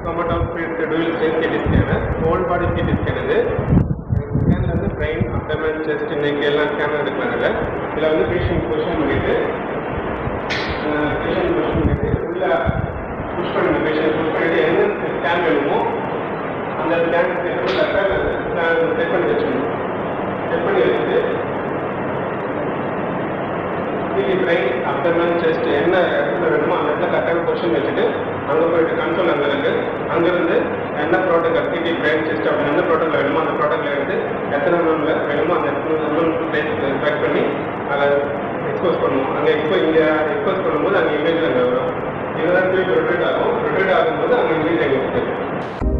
chromatography dual stain CT scanner whole body CT scan இது ஸ்கேனில் வந்து பிரெயின் அப்டமன் செஸ்ட் நெக் எல்லாம் scan எடுக்கலாம் இதில் இதில் வந்து பேஷண்ட் பொசிஷன் பண்ணிட்டு பேஷண்ட் பொசிஷன் பண்ணிட்டு உள்ள புஷ் பண்ணுங்க பேஷண்ட் புஷ் பண்ணிட்டு எந்த ஸ்கேன் வேணுமோ அந்த ஸ்கேன் செட் பண்ணி வச்சுக்கணும் செட் பண்ணி வச்சுட்டு டிவி பிரெயின் அப்டமன் செஸ்ட் என்ன இடத்துல வேணுமோ அந்த இடத்துல கரெக்டான பொசிஷன் வச்சுட்டு அங்கே போயிட்டு கன்சோல் அங்கே இருக்கு அங்கேருந்து என்ன ப்ராடக்ட் டிவி பிரெயின் செஸ்ட் அப்படி எந்த ப்ராடக்ட் வேணுமோ அந்த ப்ராடக்ட்ல எடுத்து எத்தனை எம்எம்ல வேணுமோ அந்த எம்எம் பிளேஸ் பேக் பண்ணி அதை எக்ஸ்போஸ் பண்ணுவோம் அங்கே எக்ஸ்போ இங்கே எக்ஸ்போஸ் பண்ணும்போது அங்கே இமேஜ் அங்கே வரும் இதுதான் திருப்பி ரொட்டேட் ஆகும் ரொட்டேட் ஆகும்போது அங்கே இமேஜ் அங்கே இருக்கு